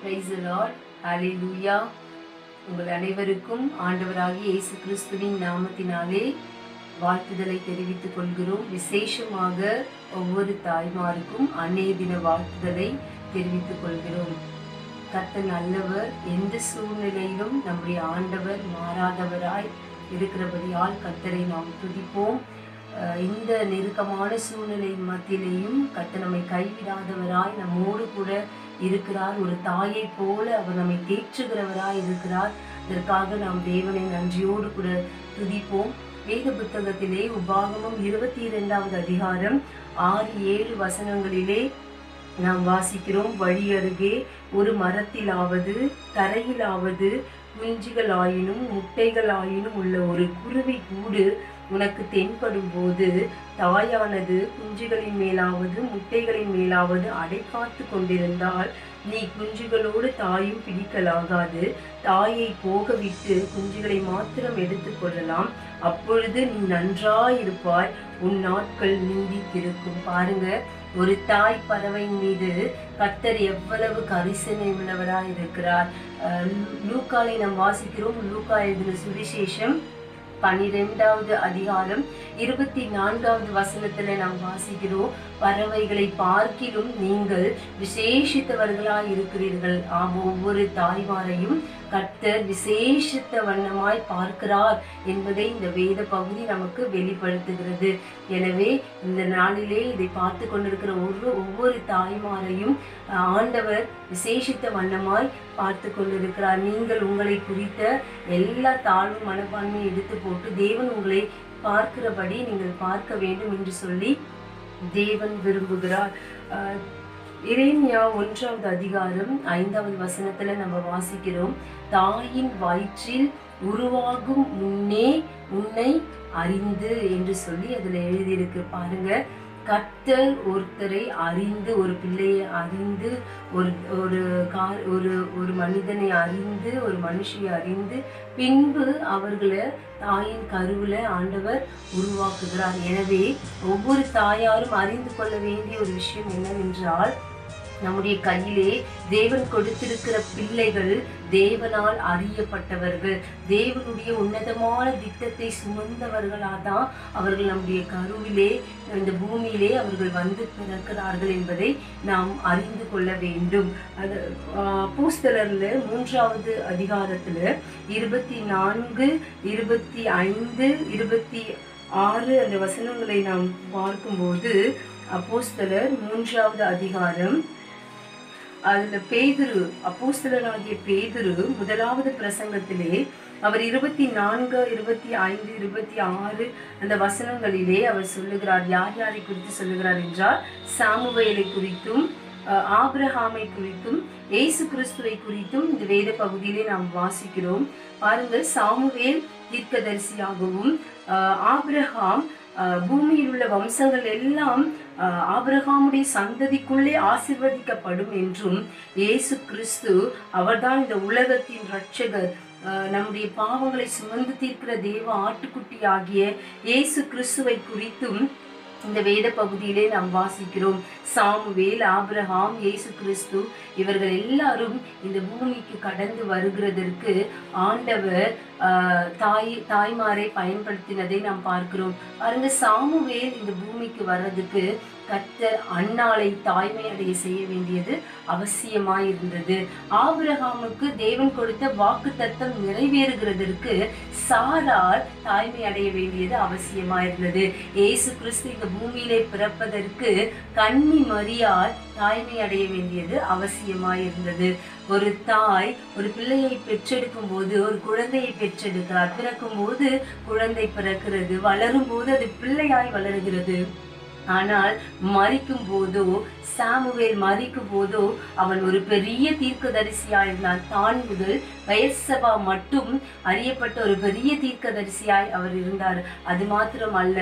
price Lord ஹalleluya உங்கள் அனைவருக்கும் ஆண்டவராகிய இயேசு கிறிஸ்துவின் நாமத்தினாலே வாழ்த்துதலை தெரிவித்துக் கொள்கிறோம் விசேஷமாக ஒவ்வொரு தாய்மாருக்கும் அன்னைய தின வாழ்த்துதலை தெரிவித்துக் கொள்கிறோம் கர்த்தர் நல்லவர் எந்த சூழ்நிலையிலும் நம்முடைய ஆண்டவர் மாறாதவராய் இருக்கிறபடியால் கர்த்தரை நாம் துதிப்போம் அஹ் இந்த நெருக்கமான சூழ்நிலை மத்தியிலேயும் கர்த்தர் நம்மை கைவிடாதவராய் நம்மோடு கூட இருக்கிறார் ஒரு தாயை போல அவர் நம்மை தேற்றுகிறவராய் இருக்கிறார் இதற்காக நாம் தேவனை நன்றியோடு கூட துதிப்போம் வேத புத்தகத்திலே உபாகமம் இருபத்தி இரண்டாவது அதிகாரம் ஆறு ஏழு வசனங்களிலே நாம் வாசிக்கிறோம் வழி அருகே ஒரு மரத்திலாவது தரையிலாவது குஞ்சுகளாயினும் முட்டைகளாயினும் உள்ள ஒரு குருவி கூடு உனக்கு தென்படும் போது தாயானது குஞ்சுகளின் மேலாவது முட்டைகளின் மேலாவது அடைக்காத்து கொண்டிருந்தால் நீ குஞ்சுகளோடு தாயும் பிடிக்கலாகாது தாயை போக விட்டு குஞ்சுகளை மாத்திரம் எடுத்துக் கொள்ளலாம் அப்பொழுது நீ நன்றாயிருப்பாய் உன் நாட்கள் நீடித்திருக்கும் பாருங்க ஒரு தாய் பறவையின் மீது கர்த்தர் எவ்வளவு கரிசனை உள்ளவராய் இருக்கிறார் அஹ் லூக்காலை நாம் வாசிக்கிறோம் லூக்கா எழுதின சுவிசேஷம் பனிரெண்டாவது அதிகாரம் இருபத்தி நான்காவது வசனத்துல நாம் வாசிக்கிறோம் பறவைகளை பார்க்கிலும் நீங்கள் விசேஷித்தவர்களாய் இருக்கிறீர்கள் ஆம் ஒவ்வொரு தாய்மாரையும் கர்த்தர் விசேஷித்த வண்ணமாய் பார்க்கிறார் என்பதை இந்த வேத பகுதி நமக்கு வெளிப்படுத்துகிறது எனவே இந்த நாளிலே இதை பார்த்து கொண்டிருக்கிற ஒவ்வொரு ஒவ்வொரு தாய்மாரையும் அஹ், ஆண்டவர் விசேஷித்த வண்ணமாய் பார்த்து கொண்டிருக்கிறார் நீங்கள் உங்களை குறித்த எல்லா தாழ்வு மனப்பான்மையை எடுத்து போட்டு தேவன் உங்களை பார்க்கிறபடி நீங்கள் பார்க்க வேண்டும் என்று சொல்லி தேவன் விரும்புகிறார் அஹ், எரேமியா ஒன்றாவது அதிகாரம் ஐந்தாவது வசனத்துல நம்ம வாசிக்கிறோம் தாயின் வயிற்றில் உருவாகும் முன்னே உன்னை அறிந்து என்று சொல்லி அதுல எழுதியிருக்கு பாருங்க கர்த்தர் ஒருத்தரை அறிந்து ஒரு பிள்ளையை அறிந்து ஒரு ஒரு கார் ஒரு ஒரு மனிதனை அறிந்து ஒரு மனுஷியை அறிந்து பின்பு அவர்களை தாயின் கருவுல ஆண்டவர் உருவாக்குகிறார் எனவே ஒவ்வொரு தாயாரும் அறிந்து கொள்ள வேண்டிய ஒரு விஷயம் என்னவென்றால் நம்முடைய கையிலே தேவன் கொடுத்திருக்கிற பிள்ளைகள் தேவனால் அறியப்பட்டவர்கள் தேவனுடைய உன்னதமான திட்டத்தை சுமந்தவர்களாக தான் அவர்கள் நம்முடைய கருவிலே இந்த பூமியிலே அவர்கள் வந்து பிறக்கிறார்கள் என்பதை நாம் அறிந்து கொள்ள வேண்டும் அது பூஸ்தலர்ல மூன்றாவது அதிகாரத்துல இருபத்தி நான்கு இருபத்தி ஐந்து இருபத்தி ஆறு அந்த வசனங்களை நாம் பார்க்கும்போது அப்போஸ்தலர் மூன்றாவது அதிகாரம் அதுல பேதுரு அப்போஸ்தலராகிய பேதுரு முதலாவது பிரசங்கத்திலே அவர் இருபத்தி நான்கு இருபத்தி ஐந்து இருபத்தி ஆறு அந்த வசனங்களிலே அவர் சொல்லுகிறார் யார் யாரை குறித்து சொல்லுகிறார் என்றால் சாமுவேலை குறித்தும் அஹ், ஆபிரகாமை குறித்தும் இயேசு கிறிஸ்துவை குறித்தும் இந்த வேத பகுதியிலே நாம் வாசிக்கிறோம் பாருங்கள் சாமுவேல் தீர்க்கதரிசியாகவும் அஹ், ஆபிரகாம் அஹ், பூமியில் உள்ள வம்சங்கள் எல்லாம் அஹ், ஆபிரகாமுடைய சந்ததிக்குள்ளே ஆசிர்வதிக்கப்படும் என்றும் இயேசு கிறிஸ்து அவர்தான் இந்த உலகத்தின் இரட்சகர் அஹ், நம்முடைய பாவங்களை சுமந்து தீர்க்கிற தேவ ஆட்டுக்குட்டி ஆகிய இயேசு கிறிஸ்துவை குறித்தும் இந்த வேத பகுதியிலே நாம் வாசிக்கிறோம் சாமுவேல் ஆபிரகாம் இயேசு கிறிஸ்து இவர்கள் எல்லாரும் இந்த பூமிக்கு கடந்து வருகிறதற்கு ஆண்டவர் ஆஹ், தாய் தாய்மாரை பயன்படுத்தினதை நாம் பார்க்கிறோம் பாருங்க சாமுவேல் இந்த பூமிக்கு வர்றதுக்கு கர்த்தர் அன்னாளை தாய்மை அடைய செய்ய வேண்டியது அவசியமாய் இருந்தது ஆபிரகாமுக்கு தேவன் கொடுத்த வாக்கு தத்தம் நிறைவேறுகிறதற்கு சாரால் தாய்மை அடைய வேண்டியது அவசியமாய் இருந்தது இயேசு கிறிஸ்து இந்த பூமியிலே பிறப்பதற்கு கன்னி மரியால் தாய்மை அடைய வேண்டியது அவசியமாய் இருந்தது ஒரு தாய் ஒரு பிள்ளையை பெற்றெடுக்கும் போது ஒரு குழந்தையை பெற்றெடுக்கிறார் பிறக்கும் போது குழந்தை பிறக்கிறது வளரும் போது அது பிள்ளையாய் வளருகிறது ஆனால் மறிக்கும் போதோ சாமுவேல் மறிக்கும் போதோ அவன் ஒரு பெரிய தீர்க்கதரிசியாய் இருந்தான் தான் முதல் வயசபா மட்டும் அறியப்பட்ட ஒரு பெரிய தீர்க்கதரிசியாய் அவர் இருந்தார் அது மாத்திரம் அல்ல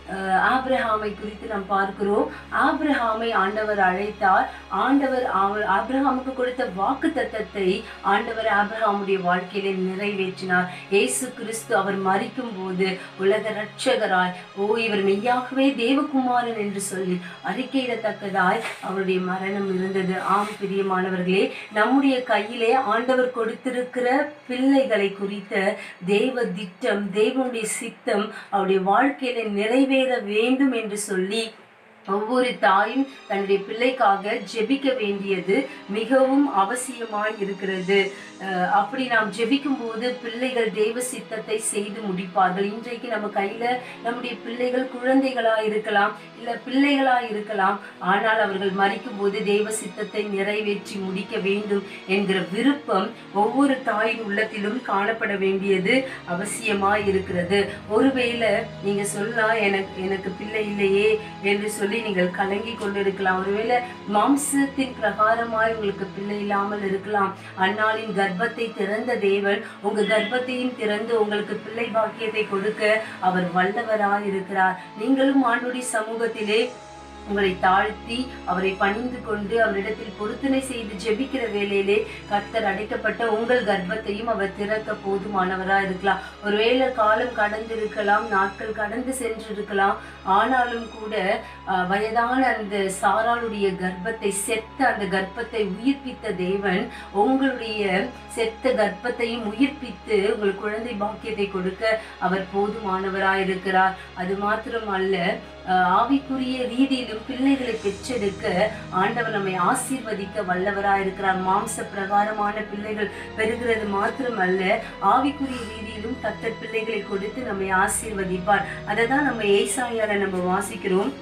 அஹ், ஆபிரகாமை குறித்து நாம் பார்க்கிறோம் ஆபிரகாமை ஆண்டவர் அழைத்தார் ஆண்டவர் அவர் ஆபிரகாமுக்கு கொடுத்த வாக்கு தத்தத்தை ஆண்டவர் ஆபிரகாமுடைய வாழ்க்கையில நிறைவேற்றினார் இயேசு கிறிஸ்து அவர் மறிக்கும் போது உலக ரட்சகராய் ஓ இவர் மெய்யாகவே தேவகுமாரன் என்று சொல்லி அறிக்கையிடத்தக்கதாய் அவருடைய மரணம் இருந்தது ஆம் பிரியமானவர்களே நம்முடைய கையிலே ஆண்டவர் கொடுத்திருக்கிற பிள்ளைகளை குறித்த தேவ திட்டம் தேவனுடைய சித்தம் அவருடைய வாழ்க்கையில நிறைவேற வேண்டும் என்று சொல்லி ஒவ்வொரு தாயும் தன்னுடைய பிள்ளைக்காக ஜெபிக்க வேண்டியது மிகவும் அவசியமாய் இருக்கிறது அஹ் அப்படி நாம் ஜெபிக்கும் போது பிள்ளைகள் தெய்வ சித்தத்தை செய்து முடிப்பார்கள் இன்றைக்கு நம்ம கையில நம்முடைய பிள்ளைகள் குழந்தைகளா இருக்கலாம் இல்ல பிள்ளைகளா இருக்கலாம் ஆனால் அவர்கள் மறிக்கும் போது தெய்வ சித்தத்தை நிறைவேற்றி முடிக்க வேண்டும் என்கிற விருப்பம் ஒவ்வொரு தாயின் உள்ளத்திலும் காணப்பட வேண்டியது அவசியமாய் இருக்கிறது ஒருவேளை நீங்க சொல்லலாம் எனக்கு எனக்கு பிள்ளை இல்லையே என்று சொல்லி நீங்கள் கலங்கி கொண்டிருக்கலாம் ஒருவேளை மாம்சத்தின் பிரகாரமாய் உங்களுக்கு பிள்ளை இல்லாமல் இருக்கலாம் அன்னாளின் கர்ப்பத்தை திறந்த தேவன் உங்க கர்ப்பத்தையும் திறந்து உங்களுக்கு பிள்ளை பாக்கியத்தை கொடுக்க அவர் வல்லவராய் இருக்கிறார் நீங்களும் ஆண்டுடைய சமூகத்திலே உங்களை தாழ்த்தி அவரை பணிந்து கொண்டு அவரிடத்தில் பொருத்தனை செய்து ஜெபிக்கிற வேளையிலே கர்த்தர் அடைக்கப்பட்ட உங்கள் கர்ப்பத்தையும் அவர் திறக்க போதுமானவரா இருக்கலாம் ஒருவேளை காலம் கடந்து இருக்கலாம் நாட்கள் கடந்து சென்றிருக்கலாம் ஆனாலும் கூட அஹ், வயதான அந்த சாராளுடைய கர்ப்பத்தை செத்த அந்த கர்ப்பத்தை உயிர்ப்பித்த தேவன் உங்களுடைய செத்த கர்ப்பத்தையும் உயிர்ப்பித்து உங்கள் குழந்தை பாக்கியத்தை கொடுக்க அவர் போதுமானவராயிருக்கிறார் அது மாத்திரமல்ல அஹ், ஆவிக்குரிய ரீதியிலும் பிள்ளைகளை பெற்றெடுக்க ஆண்டவர் நம்மை ஆசீர்வதிக்க வல்லவராயிருக்கிறார் மாம்ச பிரகாரமான பிள்ளைகள் பெறுகிறது மாத்திரமல்ல ஆவிக்குரிய ரீதியிலும் கத்தர் பிள்ளைகளை கொடுத்து நம்மை ஆசீர்வதிப்பார் அதை தான் நம்ம ஏசாயால நம்ம வாசிக்கிறோம்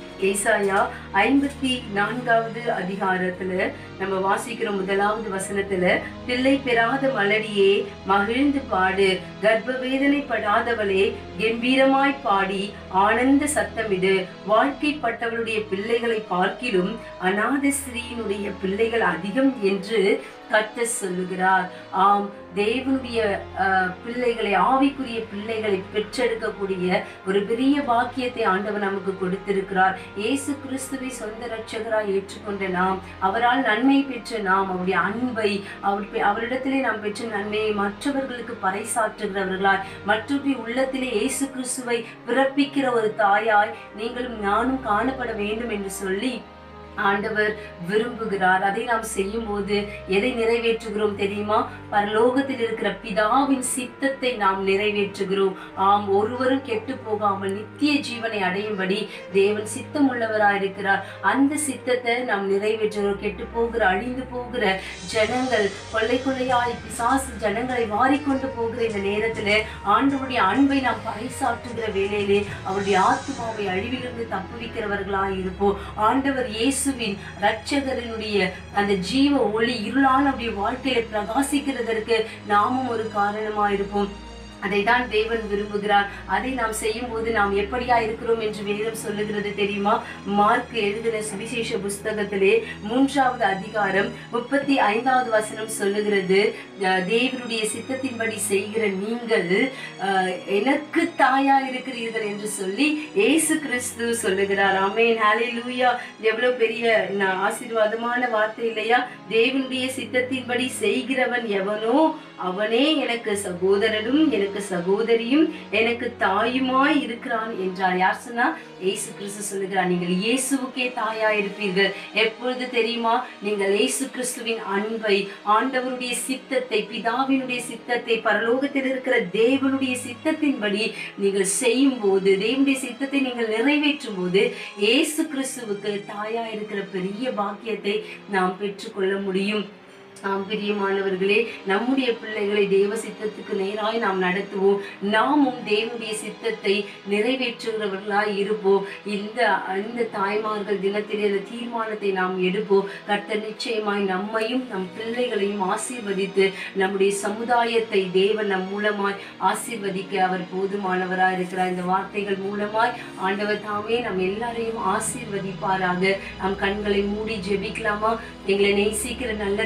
ஏசாயா ஐம்பத்தி நான்காவது அதிகாரத்துல நம்ம வாசிக்கிற முதலாவது வசனத்துல பிள்ளை பெறாத மலடியே மகிழ்ந்து பாடு கர்ப்ப வேதனைப்படாதவளே கம்பீரமாய் பாடி ஆனந்த சத்தமிடு வாழ்க்கைப்பட்டவளுடைய பிள்ளைகளை பார்க்கிலும் அநாத ஸ்ரீயினுடைய பிள்ளைகள் அதிகம் என்று கத்த சொல்லுகிறார் ஆம் தேவனுடைய அஹ், பிள்ளைகளை ஆவிக்குரிய பிள்ளைகளை பெற்றெடுக்கக்கூடிய ஒரு பெரிய பாக்கியத்தை ஆண்டவர் நமக்கு கொடுத்திருக்கிறார் இயேசு கிறிஸ்துவை சொந்த ரட்சகராய் ஏற்றுக்கொண்ட நாம் அவரால் நன்மை பெற்ற நாம் அவருடைய அன்பை அவர் பெ- அவரிடத்திலே நாம் பெற்ற நன்மையை மற்றவர்களுக்கு பறைசாற்றுகிறவர்களாய் மற்றவருடைய உள்ளத்திலே இயேசு கிறிஸ்துவை பிறப்பிக்கிற ஒரு தாயாய் நீங்களும் நானும் காணப்பட வேண்டும் என்று சொல்லி ஆண்டவர் விரும்புகிறார் அதை நாம் செய்யும் போது எதை நிறைவேற்றுகிறோம் தெரியுமா பரலோகத்தில் இருக்கிற பிதாவின் சித்தத்தை நாம் நிறைவேற்றுகிறோம் ஆம் ஒருவரும் கெட்டு போகாமல் நித்திய ஜீவனை அடையும்படி தேவன் சித்தம் உள்ளவராயிருக்கிறார் அந்த சித்தத்தை நாம் நிறைவேற்றுகிறோம் கெட்டு போகிற அழிந்து போகிற ஜனங்கள் கொள்ளை கொள்ளையாய் பிசாசு ஜனங்களை வாரிக்கொண்டு போகிற இந்த நேரத்துல ஆண்டவருடைய அன்பை நாம் பறைசாற்றுகிற வேளையிலே அவருடைய ஆத்மாவை அழிவிலிருந்து தப்புவிக்கிறவர்களாய் இருப்போம் ஆண்டவர் இயேசுவின் இரட்சகரினுடைய அந்த ஜீவ ஒளி இருளான நம்முடைய வாழ்க்கையில பிரகாசிக்கிறதற்கு நாமும் ஒரு காரணமா இருப்போம் அதை தான் தேவன் விரும்புகிறார் அதை நாம் செய்யும் போது நாம் எப்படியா இருக்கிறோம் என்று வேதம் சொல்லுகிறது தெரியுமா மார்க் எழுதின சுவிசேஷ புஸ்தகத்திலே மூன்றாவது அதிகாரம் முப்பத்தி ஐந்தாவது வசனம் சொல்லுகிறது அஹ், தேவனுடைய சித்தத்தின்படி செய்கிற நீங்கள் அஹ், எனக்கு தாயா இருக்கிறீர்கள் என்று சொல்லி இயேசு கிறிஸ்து சொல்லுகிறார் ஆமென் ஹalleluya எவ்வளவு பெரிய ந- ஆசீர்வாதமான வார்த்தை இல்லையா தேவனுடைய சித்தத்தின்படி செய்கிறவன் எவனோ அவனே எனக்கு சகோதரனும் எனக்கு சகோதரியும் எனக்கு தாயுமாய் இருக்கிறான் என்றார் யார் சொன்னா இயேசு கிறிஸ்து சொல்லுகிறார் நீங்கள் இயேசுவுக்கே தாயா இருப்பீர்கள் எப்பொழுது தெரியுமா நீங்கள் இயேசு கிறிஸ்துவின் அன்பை ஆண்டவருடைய சித்தத்தை பிதாவினுடைய சித்தத்தை பரலோகத்தில் இருக்கிற தேவனுடைய சித்தத்தின்படி நீங்கள் செய்யும் போது தேவனுடைய சித்தத்தை நீங்கள் நிறைவேற்றும் போது இயேசு கிறிஸ்துவுக்கு தாயா இருக்கிற பெரிய பாக்கியத்தை நாம் பெற்றுக்கொள்ள முடியும் நாம் பிரியமானவர்களே நம்முடைய பிள்ளைகளை தேவ சித்தத்துக்கு நேராய் நாம் நடத்துவோம் நாமும் தேவனுடைய சித்தத்தை நிறைவேற்றுகிறவர்களாய் இருப்போம் இந்த இந்த தாய்மார்கள் தினத்திலே இந்த தீர்மானத்தை நாம் எடுப்போம் கர்த்தர் நிச்சயமாய் நம்மையும் நம் பிள்ளைகளையும் ஆசீர்வதித்து நம்முடைய சமுதாயத்தை தேவன் நம் மூலமாய் ஆசீர்வதிக்க அவர் போதுமானவராய் இருக்கிறார் இந்த வார்த்தைகள் மூலமாய் ஆண்டவர் தாமே நம் எல்லாரையும் ஆசீர்வதிப்பாராக நம் கண்களை மூடி ஜெபிக்கலாமா எங்களை நேசிக்கிற நல்ல தகப்பன்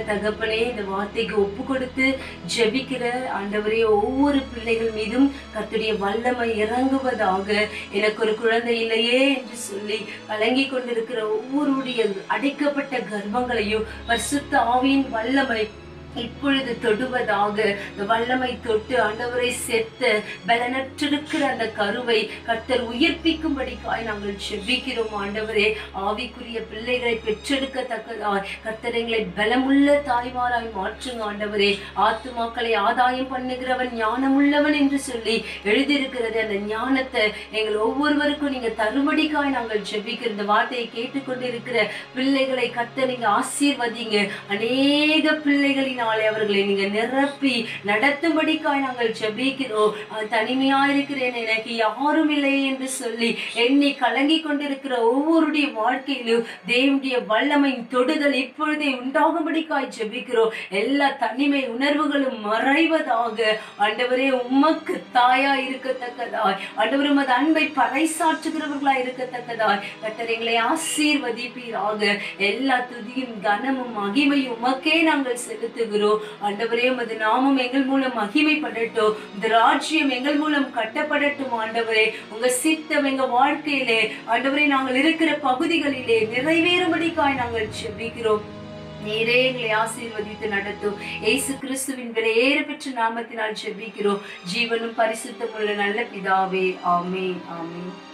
தகப்பனே இந்த வார்த்தைக்கு ஒப்பு கொடுத்து ஜெபிக்கிற ஆண்டவரே ஒவ்வொரு பிள்ளைகள் மீதும் கர்த்தருடைய வல்லமை இறங்குவதாக எனக்கு ஒரு குழந்தை இல்லையே என்று சொல்லி கலங்கி கொண்டிருக்கிற ஒவ்வொருடைய அடைக்கப்பட்ட கர்ப்பங்களையும் பரிசுத்த ஆவியின் வல்லமை இப்பொழுது தொடுவதாக இந்த வல்லமை தொட்டு ஆண்டவரை செத்த பலனற்றிருக்கிற அந்த கருவை கர்த்தர் உயிர்ப்பிக்கும்படிக்காய் நாங்கள் செவ்விக்கிறோம் ஆண்டவரே ஆவிக்குரிய பிள்ளைகளை பெற்றெடுக்கத்தக்கதாய் கர்த்தர் எங்களை பலமுள்ள தாய்மாராய் மாற்றுங்க ஆண்டவரே ஆத்துமாக்களை ஆதாயம் பண்ணுகிறவன் ஞானமுள்ளவன் என்று சொல்லி எழுதியிருக்கிறது அந்த ஞானத்தை எங்கள் ஒவ்வொருவருக்கும் நீங்க தரும்படிக்காய் நாங்கள் ஜெபிக்கிற இந்த வார்த்தையை கேட்டுக்கொண்டிருக்கிற பிள்ளைகளை கர்த்தர் நீங்க ஆசீர்வதிங்க அநேக பிள்ளைகளினாலே அவர்களை நீங்க நிரப்பி நடத்தும்படிக்காய் நாங்கள் ஜெபிக்கிறோம் அஹ் தனிமையா இருக்கிறேன் எனக்கு யாரும் இல்லை என்று சொல்லி எண்ணி கலங்கி கொண்டிருக்கிற ஒவ்வொருடைய வாழ்க்கையிலும் தேவனுடைய வல்லமையின் தொடுதல் இப்பொழுதே உண்டாகும்படிக்காய் ஜெபிக்கிறோம் எல்லா தனிமை உணர்வுகளும் மறைவதாக ஆண்டவரே உமக்கு தாயா இருக்கத்தக்கதாய் ஆண்டவர் உமது அன்பை பறைசாற்றுகிறவர்களாய் இருக்கத்தக்கதாய் கர்த்தர் எங்களை ஆசீர்வதிப்பீராக எல்லா துதியும் கனமும் மகிமையும் உமக்கே நாங்கள் செலுத்துகிறோம் ஆண்டவரே உமது நாமம் எங்கள் மூலம் மகிமைப்படட்டும் இந்த ராஜ்யம் எங்கள் மூலம் கட்டப்படட்டும் ஆண்டவரே உங்க சித்தம் எங்க வாழ்க்கையிலே ஆண்டவரே நாங்கள் இருக்கிற பகுதிகளிலே நிறைவேறும்படிக்காய் நாங்கள் செபிக்கிறோம் நீரே எங்களை ஆசீர்வதித்து நடத்தும் இயேசு கிறிஸ்துவின் விலையேற பெற்ற நாமத்தினால் ஜெபிக்கிறோம் ஜீவனும் பரிசுத்தமுள்ள நல்ல பிதாவே ஆமென் ஆமென்